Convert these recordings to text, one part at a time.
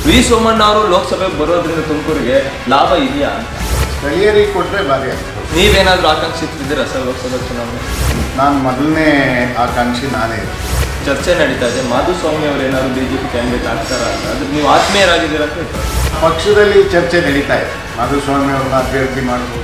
V Somanna ಅವರು ಲೋಕಸಭೆಗೆ ಬರೋದ್ರಿಂದ ತುಮಕೂರಿಗೆ ಲಾಭ ಇದೆಯಾ ಅಂತ ಸ್ಥಳೀಯರಿಗೆ ಕೊಟ್ಟರೆ ಭಾರಿ ಆಗ್ತದೆ ನೀವೇನಾದ್ರೂ ಆಕಾಂಕ್ಷಿತಿದ್ದೀರಾ ಸರ್ ಲೋಕಸಭಾ ಚುನಾವಣೆ ನಾನು ಮೊದಲನೇ ಆಕಾಂಕ್ಷಿ ನಾನೇ ಚರ್ಚೆ ನಡೀತಾ ಇದೆ ಮಾಧುಸ್ವಾಮಿ ಅವರು ಏನಾದ್ರು ಬಿಜೆಪಿ ಕ್ಯಾಂಡಿಡೇಟ್ ಆಗ್ತಾರಾ ಅಂತ ಅದ್ರ ನೀವು ಆತ್ಮೀಯರಾಗಿದ್ದೀರಾ ಅಂತ ಹೇಳ್ತಾರೆ. ಪಕ್ಷದಲ್ಲಿ ಚರ್ಚೆ ನಡೀತಾ ಇದೆ ಮಾಧುಸ್ವಾಮಿ ಅವ್ರನ್ನ ಅಭ್ಯರ್ಥಿ ಮಾಡ್ಬೋದು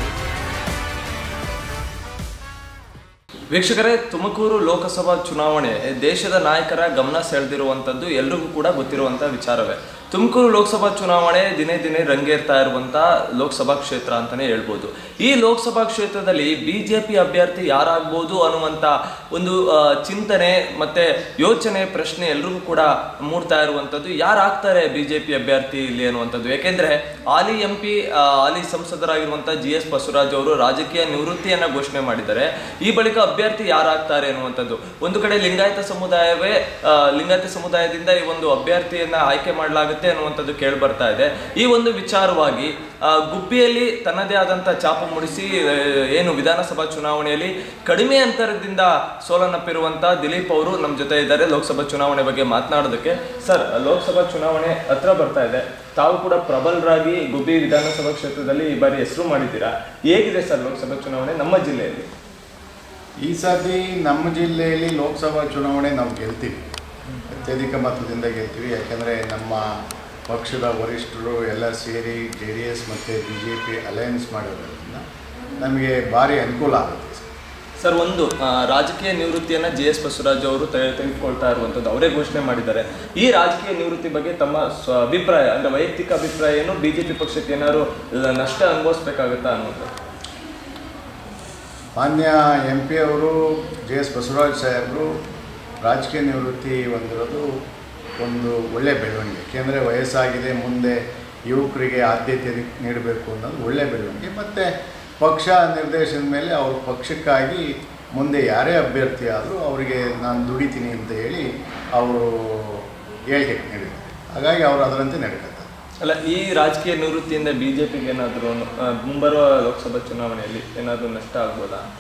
ವೀಕ್ಷಕರೇ ತುಮಕೂರು ಲೋಕಸಭಾ ಚುನಾವಣೆ ದೇಶದ ನಾಯಕರ ಗಮನ ಸೆಳೆದಿರುವಂಥದ್ದು ಎಲ್ರಿಗೂ ಕೂಡ ಗೊತ್ತಿರುವಂಥ ವಿಚಾರವೇ ತುಮಕೂರು ಲೋಕಸಭಾ ಚುನಾವಣೆ ದಿನೇ ದಿನೇ ರಂಗೇರ್ತಾ ಇರುವಂಥ ಲೋಕಸಭಾ ಕ್ಷೇತ್ರ ಅಂತಲೇ ಹೇಳ್ಬೋದು ಈ ಲೋಕಸಭಾ ಕ್ಷೇತ್ರದಲ್ಲಿ ಬಿ ಜೆ ಪಿ ಅಭ್ಯರ್ಥಿ ಯಾರಾಗ್ಬೋದು ಅನ್ನುವಂಥ ಒಂದು ಆ, ಚಿಂತನೆ ಮತ್ತು ಯೋಚನೆ ಪ್ರಶ್ನೆ ಎಲ್ರಿಗೂ ಕೂಡ ಮೂಡ್ತಾ ಇರುವಂಥದ್ದು ಯಾರಾಗ್ತಾರೆ ಬಿ ಜೆ ಪಿ ಅಭ್ಯರ್ಥಿ ಇಲ್ಲಿ ಅನ್ನುವಂಥದ್ದು ಯಾಕೆಂದರೆ ಹಾಲಿ ಎಂ ಪಿ ಹಾಲಿ ಸಂಸದರಾಗಿರುವಂಥ ಜಿ ಎಸ್ ಬಸವರಾಜ್ ಅವರು ರಾಜಕೀಯ ನಿವೃತ್ತಿಯನ್ನು ಘೋಷಣೆ ಮಾಡಿದ್ದಾರೆ ಈ ಬಳಿಕ ಅಭ್ಯರ್ಥಿ ಯಾರಾಗ್ತಾರೆ ಅನ್ನುವಂಥದ್ದು ಒಂದು ಕಡೆ ಲಿಂಗಾಯತ ಸಮುದಾಯವೇ ಆ, ಲಿಂಗಾಯತ ಸಮುದಾಯದಿಂದ ಈ ಒಂದು ಅಭ್ಯರ್ಥಿಯನ್ನ ಆಯ್ಕೆ ಮಾಡಲಾಗುತ್ತೆ ಅನ್ನುವಂಥದ್ದು ಕೇಳಿ ಬರ್ತಾ ಇದೆ ಈ ಒಂದು ವಿಚಾರವಾಗಿ ಆ, ಗುಬ್ಬಿಯಲ್ಲಿ ತನ್ನದೇ ಆದಂಥ ಚಾಪ ಮೂಡಿಸಿ ಆ, ಏನು ವಿಧಾನಸಭಾ ಚುನಾವಣೆಯಲ್ಲಿ ಕಡಿಮೆ ಅಂತರದಿಂದ ಸೋಲನ್ನಪ್ಪಿರುವಂಥ ದಿಲೀಪ್ ಅವರು ನಮ್ಮ ಜೊತೆ ಇದ್ದಾರೆ ಲೋಕಸಭಾ ಚುನಾವಣೆ ಬಗ್ಗೆ ಮಾತನಾಡೋದಕ್ಕೆ ಸರ್ ಲೋಕಸಭಾ ಚುನಾವಣೆ ಹತ್ರ ಬರ್ತಾ ಇದೆ ತಾವು ಕೂಡ ಪ್ರಬಲರಾಗಿ ಗುಬ್ಬಿ ವಿಧಾನಸಭಾ ಕ್ಷೇತ್ರದಲ್ಲಿ ಈ ಬಾರಿ ಹೆಸರು ಮಾಡಿದ್ದೀರಾ ಹೇಗಿದೆ ಸರ್ ಲೋಕಸಭಾ ಚುನಾವಣೆ ನಮ್ಮ ಜಿಲ್ಲೆಯಲ್ಲಿ ಈ ಸರ್ತಿ ನಮ್ಮ ಜಿಲ್ಲೆಯಲ್ಲಿ ಲೋಕಸಭಾ ಚುನಾವಣೆ ನಾವು ಗೆಲ್ತೀವಿ ಅತ್ಯಧಿಕ ಮತದಿಂದ ಗೆಲ್ತೀವಿ ಯಾಕಂದರೆ ನಮ್ಮ ಪಕ್ಷದ ವರಿಷ್ಠರು ಎಲ್ಲ ಸೇರಿ ಜೆ ಡಿ ಎಸ್ ಮತ್ತು ಬಿ ಜೆ ಪಿ ಅಲಯನ್ಸ್ ಮಾಡಿರೋದ್ರಿಂದ ನಮಗೆ ಭಾರಿ ಅನುಕೂಲ ಆಗುತ್ತೆ ಸರ್ ಒಂದು ಆ, ರಾಜಕೀಯ ನಿವೃತ್ತಿಯನ್ನ ಜೆ ಎಸ್ ಬಸವರಾಜ್ ಅವರು ತೆಗೆ- ತೆಗೆದುಕೊಳ್ತಾ ಇರುವಂಥದ್ದು ಅವರೇ ಘೋಷಣೆ ಮಾಡಿದ್ದಾರೆ ಈ ರಾಜಕೀಯ ನಿವೃತ್ತಿ ಬಗ್ಗೆ ತಮ್ಮ ಸ್ವ ಅಭಿಪ್ರಾಯ ಅಂದ್ರೆ ವೈಯಕ್ತಿಕ ಅಭಿಪ್ರಾಯ ಏನು ಬಿಜೆಪಿ ಪಕ್ಷಕ್ಕೆ ಏನಾದ್ರು ಲ- ನಷ್ಟ ಅನುಭವಿಸ್ಬೇಕಾಗತ್ತಾ ಅನ್ನೋದು ಮಾನ್ಯ ಎಂ ಪಿ ಅವರು ಜೆ ಎಸ್ ಬಸವರಾಜ್ ಸಾಹೇಬರು ರಾಜಕೀಯ ನಿವೃತ್ತಿ ಹೊಂದಿರೋದು ಒಂದು ಒಳ್ಳೆಯ ಬೆಳವಣಿಗೆ ಏಕೆಂದರೆ ವಯಸ್ಸಾಗಿದೆ ಮುಂದೆ ಯುವಕರಿಗೆ ಆದ್ಯತೆ ನೀಡಬೇಕು ಅನ್ನೋದು ಒಳ್ಳೆಯ ಬೆಳವಣಿಗೆ ಮತ್ತು ಪಕ್ಷ ನಿರ್ದೇಶನದ ಮೇಲೆ ಅವ್ರ ಪಕ್ಷಕ್ಕಾಗಿ ಮುಂದೆ ಯಾರೇ ಅಭ್ಯರ್ಥಿ ಆದರೂ ಅವರಿಗೆ ನಾನು ದುಡಿತೀನಿ ಅಂತ ಹೇಳಿ ಅವರು ಹೇಳಿಕೆ ನೀಡಿದ್ದಾರೆ ಹಾಗಾಗಿ ಅವರು ಅದರಂತೆ ನಡೀತಾರೆ ಅಲ್ಲ ಈ ರಾಜಕೀಯ ನಿವೃತ್ತಿಯಿಂದ ಬಿಜೆಪಿಗೆ ಏನಾದ್ರು ಆ, ಮುಂಬರುವ ಲೋಕಸಭಾ ಚುನಾವಣೆಯಲ್ಲಿ ಏನಾದ್ರು ನಷ್ಟ ಆಗ್ಬೋದಾ ಅಂತ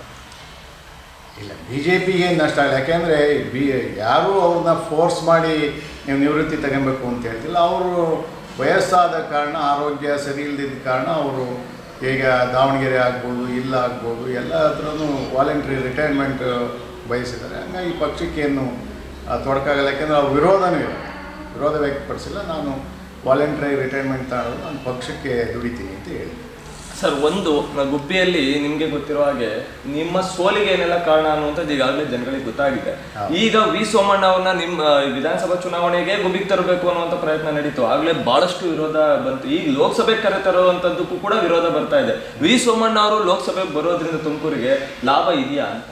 ಇಲ್ಲ ಬಿ ಜೆ ಪಿಗೆ ನಷ್ಟ ಆಗಲ್ಲ ಯಾಕೆಂದರೆ ಬಿ ಯಾರೂ ಅವ್ರನ್ನ ಫೋರ್ಸ್ ಮಾಡಿ ನೀವು ನಿವೃತ್ತಿ ತಗೊಬೇಕು ಅಂತ ಹೇಳ್ತಿಲ್ಲ ಅವರು ವಯಸ್ಸಾದ ಕಾರಣ ಆರೋಗ್ಯ ಸರಿ ಇಲ್ಲದಿದ್ದ ಕಾರಣ ಅವರು ಈಗ ದಾವಣಗೆರೆ ಆಗ್ಬೋದು ಇಲ್ಲ ಆಗ್ಬೋದು ಎಲ್ಲ ಹತ್ರನೂ ವಾಲಂಟ್ರಿ ರಿಟೈರ್ಮೆಂಟ್ ಬಯಸಿದ್ದಾರೆ ಹಂಗಾಗಿ ಪಕ್ಷಕ್ಕೇನು ತೊಡಕಾಗಲ್ಲ ಯಾಕೆಂದರೆ ಅವ್ರ ವಿರೋಧನೂ ಇಲ್ಲ ವಿರೋಧ ವ್ಯಕ್ತಪಡಿಸಿಲ್ಲ ನಾನು ವಾಲಂಟ್ರಿ ರಿಟೈರ್ಮೆಂಟ್ ತಗೊಳ್ಳೋದು ನಾನು ಪಕ್ಷಕ್ಕೆ ದುಡಿತೀನಿ ಅಂತ ಹೇಳಿ ಸರ್ ಒಂದು ನ- ಗುಬ್ಬಿಯಲ್ಲಿ ನಿಮ್ಗೆ ಗೊತ್ತಿರೋ ಹಾಗೆ ನಿಮ್ಮ ಸೋಲಿಗೆ ಏನೆಲ್ಲ ಕಾರಣ ಅನ್ನುವಂಥದ್ದು ಈಗಾಗಲೇ ಜನಗಳಿಗೆ ಗೊತ್ತಾಗಿದೆ ಹೌದು. ಈಗ ವಿ ಸೋಮಣ್ಣ ಅವ್ರನ್ನ ನಿಮ್ಮ ಆ, ವಿಧಾನಸಭಾ ಚುನಾವಣೆಗೆ ಗುಬ್ಬಿಗೆ ತರಬೇಕು ಅನ್ನುವಂಥ ಪ್ರಯತ್ನ ನಡೀತು ಆಗ್ಲೇ ಬಹಳಷ್ಟು ವಿರೋಧ ಬಂತು ಈಗ ಲೋಕಸಭೆಗೆ ಕರೆ ತರುವಂತದ್ದಕ್ಕೂ ಕೂಡ ವಿರೋಧ ಬರ್ತಾ ಇದೆ ವಿ ಸೋಮಣ್ಣ ಅವರು ಲೋಕಸಭೆಗೆ ಬರೋದ್ರಿಂದ ತುಮಕೂರಿಗೆ ಲಾಭ ಇದೆಯಾ ಅಂತ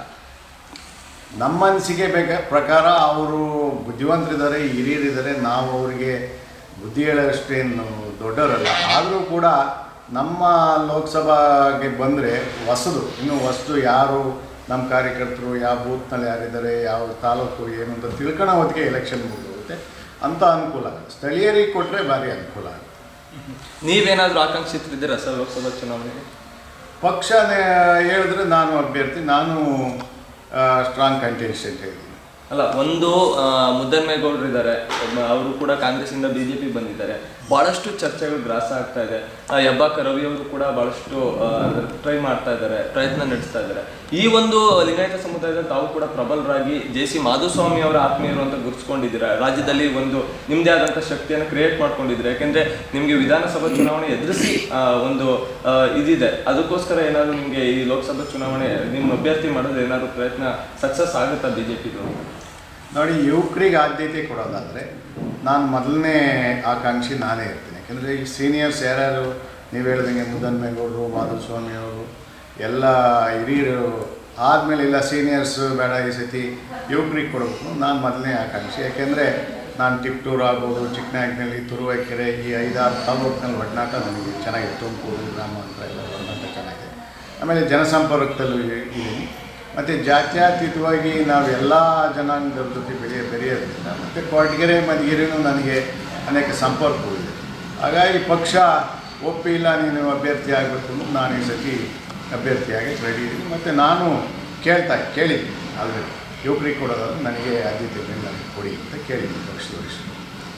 ನಮ್ಮ ಅನಿಸಿಕೆ ಬೇಕ ಪ್ರಕಾರ ಅವರು ಬುದ್ಧಿವಂತರಿದ್ದಾರೆ ಹಿರಿಯರಿದ್ದಾರೆ ನಾವು ಅವರಿಗೆ ಬುದ್ಧಿ ಹೇಳೋಷ್ಟೇನು ದೊಡ್ಡವರಲ್ಲ ಆದರೂ ಕೂಡ ನಮ್ಮ ಲೋಕಸಭಾಗೆ ಬಂದರೆ ಹೊಸದು ಇನ್ನು ಹೊಸದು ಯಾರು ನಮ್ಮ ಕಾರ್ಯಕರ್ತರು ಯಾವ ಬೂತ್ನಲ್ಲಿ ಯಾರಿದ್ದಾರೆ ಯಾವ ತಾಲೂಕು ಏನು ಅಂತ ತಿಳ್ಕೊಳ್ಳೋ ಹೊತ್ತಿಗೆ ಎಲೆಕ್ಷನ್ ಮುಗಿದೋಗುತ್ತೆ ಅಂಥ ಅನುಕೂಲ ಆಗುತ್ತೆ ಸ್ಥಳೀಯರಿಗೆ ಕೊಟ್ಟರೆ ಭಾರಿ ಅನುಕೂಲ ಆಗುತ್ತೆ ನೀವೇನಾದ್ರೂ ಆಕಾಂಕ್ಷಿತರಿದ್ದೀರಾ ಸರ್ ಲೋಕಸಭಾ ಚುನಾವಣೆಗೆ ಪಕ್ಷ ಹೇಳಿದ್ರೆ ನಾನು ಅಭ್ಯರ್ಥಿ ನಾನು ಸ್ಟ್ರಾಂಗ್ ಕಂಟೆನ್ಷನ್ ಹೇಳಿದ್ದೀನಿ ಅಲ್ಲ ಒಂದು ಆ, ಮುದ್ದನ್ಮೇಗೌಡರು ಇದ್ದಾರೆ ಅವರು ಕೂಡ ಕಾಂಗ್ರೆಸ್ಸಿಂದ ಬಿಜೆಪಿ ಬಂದಿದ್ದಾರೆ ಬಹಳಷ್ಟು ಚರ್ಚೆಗಳು ಗ್ರಾಸ ಆಗ್ತಾ ಇದೆ ಆ, ಹೆಬ್ಬಾಕ ರವಿ ಅವರು ಕೂಡ ಬಹಳಷ್ಟು ಟ್ರೈ ಮಾಡ್ತಾ ಇದ್ದಾರೆ ಪ್ರಯತ್ನ ನಡೆಸ್ತಾ ಇದ್ದಾರೆ ಈ ಒಂದು ಲಿಂಗಾಯತ ಸಮುದಾಯದ ತಾವು ಕೂಡ ಪ್ರಬಲರಾಗಿ ಜೆ ಸಿ ಮಾಧುಸ್ವಾಮಿ ಅವರ ಆತ್ಮೀಯರು ಅಂತ ಗುರುತಿಸ್ಕೊಂಡಿದ್ದೀರಾ ರಾಜ್ಯದಲ್ಲಿ ಒಂದು ನಿಮ್ಮದೇ ಆದಂಥ ಶಕ್ತಿಯನ್ನು ಕ್ರಿಯೇಟ್ ಮಾಡ್ಕೊಂಡಿದ್ದೀರಾ ಯಾಕೆಂದ್ರೆ ನಿಮಗೆ ವಿಧಾನಸಭಾ ಚುನಾವಣೆ ಎದುರಿಸಿ ಆ, ಒಂದು ಆ, ಇದಿದೆ ಅದಕ್ಕೋಸ್ಕರ ಏನಾದ್ರು ನಿಮಗೆ ಈ ಲೋಕಸಭಾ ಚುನಾವಣೆ ನಿಮ್ಮ ಅಭ್ಯರ್ಥಿ ಮಾಡೋದು ಏನಾದ್ರು ಪ್ರಯತ್ನ ಸಕ್ಸಸ್ ಆಗುತ್ತಾ ಬಿಜೆಪಿದು ನೋಡಿ ಯುವಕರಿಗೆ ಆದ್ಯತೆ ಕೊಡೋದಾದರೆ ನಾನು ಮೊದಲನೇ ಆಕಾಂಕ್ಷಿ ನಾನೇ ಇರ್ತೀನಿ ಯಾಕೆಂದರೆ ಈ ಸೀನಿಯರ್ಸ್ ಯಾರ್ಯಾರು ನೀವು ಹೇಳ್ದಂಗೆ ಮುದ್ದನ್ಮೇಗೌಡರು ಮಾಧುಸ್ವಾಮಿ ಅವರು ಎಲ್ಲ ಹಿರಿಯರು ಆದಮೇಲೆ ಎಲ್ಲ ಸೀನಿಯರ್ಸ್ ಬೇಡ ಈ ಸತಿ ಯುವಕರಿಗೆ ಕೊಡಬೇಕು ನಾನು ಮೊದಲನೇ ಆಕಾಂಕ್ಷಿ ಯಾಕೆಂದರೆ ನಾನು ಟಿಪ್ಟೂರು ಆಗ್ಬೋದು ಚಿಕ್ಕನಾಯಕನಹಳ್ಳಿ ತುರುವೇಕೆರೆ ಈ ಐದಾರು ತಾಲೂಕಿನಲ್ಲಿ ಒಡನಾಟ ನನಗೆ ಚೆನ್ನಾಗಿದೆ ತುಮಕೂರು ಗ್ರಾಮಾಂತರ ಎಲ್ಲ ಒಡನಾಟ ಚೆನ್ನಾಗಿದೆ ಆಮೇಲೆ ಜನಸಂಪರ್ಕದಲ್ಲೂ ಇದ್ದೀನಿ ಮತ್ತು ಜಾತ್ಯತೀತವಾಗಿ ನಾವು ಎಲ್ಲ ಜನಾಂಗದ ಜೊತೆ ಬೆಳೆಯ ಬೆರೆಯೋದ್ರಿಂದ ಮತ್ತು ಕೊರಟಗೆರೆ ಮಧುಗಿರಿನೂ ನನಗೆ ಅನೇಕ ಸಂಪರ್ಕಗಳಿದೆ ಹಾಗಾಗಿ ಪಕ್ಷ ಒಪ್ಪಿಲ್ಲ ನೀನು ಅಭ್ಯರ್ಥಿ ಆಗಬೇಕು ಅಂತ ನಾನು ಈ ಸತಿ ಅಭ್ಯರ್ಥಿಯಾಗಿ ರೆಡಿ ಇದ್ದೀನಿ ಮತ್ತು ನಾನು ಕೇಳ್ತಾ ಕೇಳಿದ್ದೀನಿ ಆಲ್ರೆಡಿ ಯುವಕರಿಗೆ ಕೊಡೋದಾದ್ರೆ ನನಗೆ ಆದ್ಯತೆ ಮೇಲೆ ನನಗೆ ಕೊಡಿ ಅಂತ ಕೇಳಿದ್ದೀನಿ ಪಕ್ಷದ ವರಿಷ್ಠರು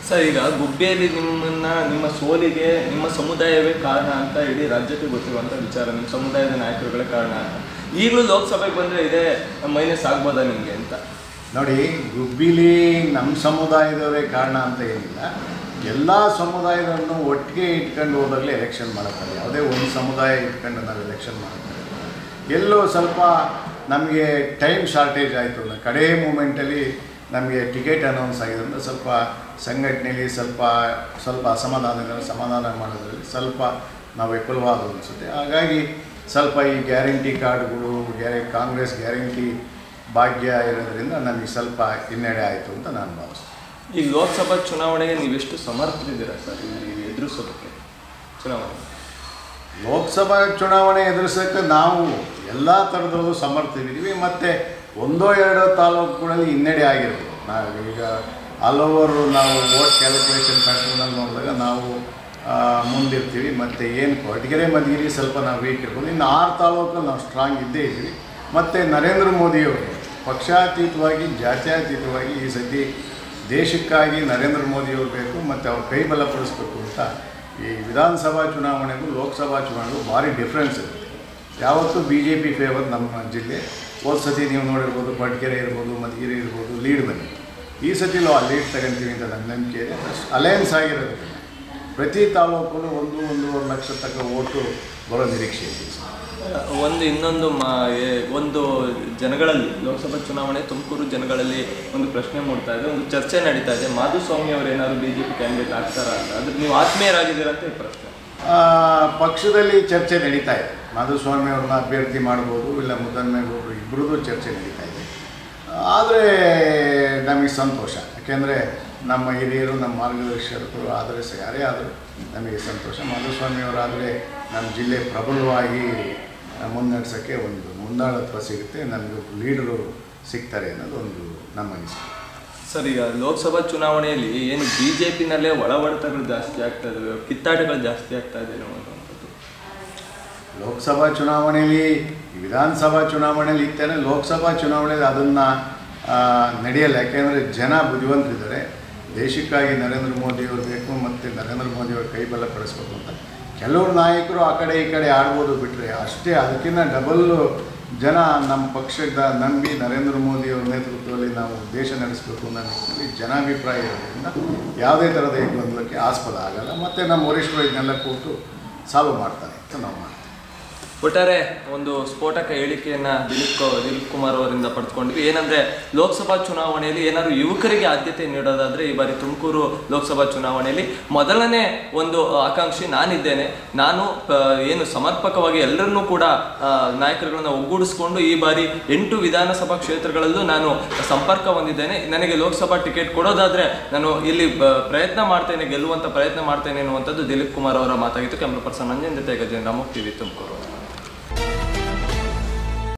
ಸರ್ ಈಗ ಗುಬ್ಬಿಯಲ್ಲಿ ನಿಮ್ಮನ್ನ ನಿಮ್ಮ ಸೋಲಿಗೆ ನಿಮ್ಮ ಸಮುದಾಯವೇ ಕಾರಣ ಅಂತ ಇಡೀ ರಾಜ್ಯಕ್ಕೆ ಗೊತ್ತಿರುವಂಥ ವಿಚಾರ ನಿಮ್ಮ ಸಮುದಾಯದ ನಾಯಕರುಗಳೇ ಕಾರಣ ಅಂತ ಈಗಲೂ ಲೋಕಸಭೆಗೆ ಬಂದರೆ ಇದೇ ಮೈನಸ್ ಆಗ್ಬೋದಾ ನಿಮಗೆ ಅಂತ ನೋಡಿ ಗುಬ್ಬಿಲಿ ನಮ್ಮ ಸಮುದಾಯದವರೇ ಕಾರಣ ಅಂತ ಏನಿಲ್ಲ ಎಲ್ಲ ಸಮುದಾಯದವನ್ನು ಒಟ್ಟಿಗೆ ಇಟ್ಕೊಂಡು ಹೋದಾಗಲೇ ಎಲೆಕ್ಷನ್ ಮಾಡುತ್ತಾರೆ ಯಾವುದೇ ಒಂದು ಸಮುದಾಯ ಇಟ್ಕೊಂಡು ನಾವು ಎಲೆಕ್ಷನ್ ಮಾಡ್ತಾರೆ ಎಲ್ಲೋ ಸ್ವಲ್ಪ ನಮಗೆ ಟೈಮ್ ಶಾರ್ಟೇಜ್ ಆಯಿತು ಕಡೇ ಮೂಮೆಂಟಲ್ಲಿ ನಮಗೆ ಟಿಕೆಟ್ ಅನೌನ್ಸ್ ಆಗಿದ್ದರಿಂದ ಸ್ವಲ್ಪ ಸಂಘಟನೆಯಲ್ಲಿ ಸ್ವಲ್ಪ ಸ್ವಲ್ಪ ಅಸಮಾಧಾನ ಸಮಾಧಾನ ಮಾಡೋದ್ರಲ್ಲಿ ಸ್ವಲ್ಪ ನಾವು ವಿಫಲವಾದವು ಅನಿಸುತ್ತೆ ಹಾಗಾಗಿ ಸ್ವಲ್ಪ ಈ ಗ್ಯಾರಂಟಿ ಕಾರ್ಡ್ಗಳು ಗ್ಯಾರೆ ಕಾಂಗ್ರೆಸ್ ಗ್ಯಾರಂಟಿ ಭಾಗ್ಯ ಇರೋದ್ರಿಂದ ನಮಗೆ ಸ್ವಲ್ಪ ಹಿನ್ನಡೆ ಆಯಿತು ಅಂತ ನಾನು ಭಾವಿಸ್ತೀನಿ ಈ ಲೋಕಸಭಾ ಚುನಾವಣೆಗೆ ನೀವೆಷ್ಟು ಸಮರ್ಥರಿದ್ದೀರಾ ಸರ್ ಇಲ್ಲಿ ಎದುರಿಸೋದಕ್ಕೆ ಚುನಾವಣೆ ಲೋಕಸಭಾ ಚುನಾವಣೆ ಎದುರಿಸೋಕ್ಕೆ ನಾವು ಎಲ್ಲ ಥರದಲ್ಲೂ ಸಮರ್ಥವಿದ್ದೀವಿ ಮತ್ತು ಒಂದೋ ಎರಡೋ ತಾಲೂಕುಗಳಲ್ಲಿ ಹಿನ್ನಡೆ ಆಗಿರ್ಬೋದು ನಾವು ಈಗ ಆಲ್ ಓವರ್ ನಾವು ವೋಟ್ ಕ್ಯಾಲ್ಕುಲೇಷನ್ ಪ್ಯಾಟ್ರನಲ್ಲಿ ನೋಡಿದಾಗ ನಾವು ಆ, ಮುಂದಿರ್ತೀವಿ ಮತ್ತು ಏನು ಕೊರಟಗೆರೆ ಮಧುಗಿರಿ ಸ್ವಲ್ಪ ನಾವು ವೀಕ್ ಇರ್ಬೋದು ಇನ್ನು ಆರು ತಾಲೂಕಲ್ಲಿ ನಾವು ಸ್ಟ್ರಾಂಗ್ ಇದ್ದೇ ಇದ್ದೀವಿ ಮತ್ತು ನರೇಂದ್ರ ಮೋದಿಯವರು ಪಕ್ಷಾತೀತವಾಗಿ ಜಾತ್ಯತೀತವಾಗಿ ಈ ಸತಿ ದೇಶಕ್ಕಾಗಿ ನರೇಂದ್ರ ಮೋದಿಯವರು ಬೇಕು ಮತ್ತು ಅವ್ರ ಕೈ ಬಲಪಡಿಸ್ಬೇಕು ಅಂತ ಈ ವಿಧಾನಸಭಾ ಚುನಾವಣೆಗೂ ಲೋಕಸಭಾ ಚುನಾವಣೆಗೂ ಭಾರಿ ಡಿಫ್ರೆನ್ಸ್ ಇರುತ್ತೆ ಯಾವತ್ತೂ ಬಿ ಜೆ ಪಿ ಫೇವರ್ ನಮ್ಮ ಜಿಲ್ಲೆ ಹೋದ ಸತಿ ನೀವು ನೋಡಿರ್ಬೋದು ಕೊರಟಗೆರೆ ಇರ್ಬೋದು ಮಧುಗಿರಿ ಇರ್ಬೋದು ಲೀಡ್ ಬನ್ನಿ ಈ ಸತಿ ನಾವು ಲೀಡ್ ತಗೊಂತೀವಿ ಅಂತ ನನ್ನ ನಂಬಿಕೆ ಇದೆ ಅಲಯನ್ಸ್ ಆಗಿರೋದ್ರಿಂದ ಪ್ರತಿ ತಾಲೂಕಲ್ಲೂ ಒಂದು ಒಂದೂವರೆ ಲಕ್ಷ ತಕ್ಕ ಓಟು ಬರೋ ನಿರೀಕ್ಷೆ ಇದೆ ಸರ್. ಒಂದು ಇನ್ನೊಂದು ಮಾ ಏ- ಒಂದು ಜನಗಳಲ್ಲಿ ಲೋಕಸಭಾ ಚುನಾವಣೆ ತುಮಕೂರು ಜನಗಳಲ್ಲಿ ಒಂದು ಪ್ರಶ್ನೆ ಮೂಡ್ತಾ ಇದೆ ಒಂದು ಚರ್ಚೆ ನಡೀತಾ ಇದೆ ಮಾಧುಸ್ವಾಮಿ ಅವರು ಏನಾದ್ರು ಬಿ ಜೆ ಪಿ ಕ್ಯಾಂಡಿಡೇಟ್ ಆಗ್ತಾರಾ ಅಂತ ಅದ್ರ ನೀವು ಆತ್ಮೀಯರಾಗಿದ್ದೀರಾ ಅಂತ ಈ ಪ್ರಶ್ನೆ ಆ, ಪಕ್ಷದಲ್ಲಿ ಚರ್ಚೆ ನಡೀತಾ ಇದೆ ಮಾಧುಸ್ವಾಮಿ ಅವ್ರನ್ನ ಅಭ್ಯರ್ಥಿ ಮಾಡ್ಬೋದು ಇಲ್ಲ ಮುದ್ದನ್ಮೇಗೌಡರು ಇಬ್ಬರದ್ದು ಚರ್ಚೆ ನಡೀತಾ ಇದೆ ಆದರೆ ನಮಗೆ ಸಂತೋಷ ಯಾಕೆಂದರೆ ನಮ್ಮ ಹಿರಿಯರು ನಮ್ಮ ಮಾರ್ಗದರ್ಶಕರು ಆದರೆ ಸ ಯಾರೇ ಆದರೂ ನಮಗೆ ಸಂತೋಷ ಮಾಧುಸ್ವಾಮಿ ಅವರಾದರೆ ನಮ್ಮ ಜಿಲ್ಲೆ ಪ್ರಬಲವಾಗಿ ಮುನ್ನಡೆಸೋಕ್ಕೆ ಒಂದು ಮುಂದಾಳತ್ವ ಸಿಗುತ್ತೆ ನಮಗೆ ಲೀಡರು ಸಿಗ್ತಾರೆ ಅನ್ನೋದು ಒಂದು ನಮ್ಮ ಅನಿಸಿಕೆ ಸರ್ ಈಗ ಲೋಕಸಭಾ ಚುನಾವಣೆಯಲ್ಲಿ ಏನು ಬಿ ಜೆ ಪಿನಲ್ಲೇ ಒಳ ಹೊಡೆತಗಳು ಜಾಸ್ತಿ ಆಗ್ತಾ ಇದಾವೆ ಕಿತ್ತಾಟಗಳು ಜಾಸ್ತಿ ಆಗ್ತಾ ಇದೆ ಅನ್ನುವಂಥದ್ದು ಲೋಕಸಭಾ ಚುನಾವಣೆಯಲ್ಲಿ ವಿಧಾನಸಭಾ ಚುನಾವಣೆಯಲ್ಲಿ ಇತ್ತೇನೆ ಲೋಕಸಭಾ ಚುನಾವಣೆಯಲ್ಲಿ ಅದನ್ನು ನಡೆಯಲ್ಲ ಯಾಕೆಂದರೆ ಜನ ಬುದ್ಧಿವಂತರಿದ್ದಾರೆ ದೇಶಕ್ಕಾಗಿ ನರೇಂದ್ರ ಮೋದಿಯವರು ಬೇಕು ಮತ್ತು ನರೇಂದ್ರ ಮೋದಿಯವರು ಕೈ ಬಲಪಡಿಸ್ಬೇಕು ಅಂತ ಕೆಲವರು ನಾಯಕರು ಆ ಕಡೆ ಈ ಕಡೆ ಆಡ್ಬೋದು ಬಿಟ್ಟರೆ ಅಷ್ಟೇ ಅದಕ್ಕಿಂತ ಡಬಲ್ಲು ಜನ ನಮ್ಮ ಪಕ್ಷದ ನಂಬಿ ನರೇಂದ್ರ ಮೋದಿಯವರ ನೇತೃತ್ವದಲ್ಲಿ ನಾವು ದೇಶ ನಡೆಸಬೇಕು ಅನ್ನೋ ನಿಟ್ಟಿನಲ್ಲಿ ಜನಾಭಿಪ್ರಾಯ ಇರೋದ್ರಿಂದ ಯಾವುದೇ ಥರದ ಈ ಗೊಂದಲಕ್ಕೆ ಆಸ್ಪದ ಆಗಲ್ಲ ಮತ್ತು ನಮ್ಮ ವರಿಷ್ಠರು ಇದನ್ನೆಲ್ಲ ಕೂತು ಸಾಲ್ವ್ ಮಾಡ್ತಾರೆ ಅಂತ ನಾವು ಮಾಡ್ತೀವಿ ಒಟ್ಟಾರೆ ಒಂದು ಸ್ಫೋಟಕ ಹೇಳಿಕೆಯನ್ನ ದಿಲೀಪ್ ಕೊ- ದಿಲೀಪ್ ಕುಮಾರ್ ಅವರಿಂದ ಪಡೆದುಕೊಂಡ್ವಿ ಏನಂದ್ರೆ ಲೋಕಸಭಾ ಚುನಾವಣೆಯಲ್ಲಿ ಏನಾದ್ರು ಯುವಕರಿಗೆ ಆದ್ಯತೆ ನೀಡೋದಾದ್ರೆ ಈ ಬಾರಿ ತುಮಕೂರು ಲೋಕಸಭಾ ಚುನಾವಣೆಯಲ್ಲಿ ಮೊದಲನೇ ಒಂದು ಆಕಾಂಕ್ಷಿ ನಾನಿದ್ದೇನೆ ನಾನು ಆ, ಏನು ಸಮರ್ಪಕವಾಗಿ ಎಲ್ಲರನ್ನೂ ಕೂಡ ಆ, ನಾಯಕರುಗಳನ್ನ ಒಗ್ಗೂಡಿಸ್ಕೊಂಡು ಈ ಬಾರಿ ಎಂಟು ವಿಧಾನಸಭಾ ಕ್ಷೇತ್ರಗಳಲ್ಲೂ ನಾನು ಸಂಪರ್ಕ ಹೊಂದಿದ್ದೇನೆ ನನಗೆ ಲೋಕಸಭಾ ಟಿಕೆಟ್ ಕೊಡೋದಾದ್ರೆ ನಾನು ಇಲ್ಲಿ ಬ- ಪ್ರಯತ್ನ ಮಾಡ್ತೇನೆ ಗೆಲ್ಲುವಂತ ಪ್ರಯತ್ನ ಮಾಡ್ತೇನೆ ಅನ್ನುವಂಥದ್ದು ದಿಲೀಪ್ ಕುಮಾರ್ ಅವರ ಮಾತಾಗಿತ್ತು ಕ್ಯಾಮ್ರಾ ಪರ್ಸನ್ ನಂಜನ್ ಜೊತೆ ಗಜೇಂದ್ರ ಮುಕ್ತಿವಿ ತುಮಕೂರು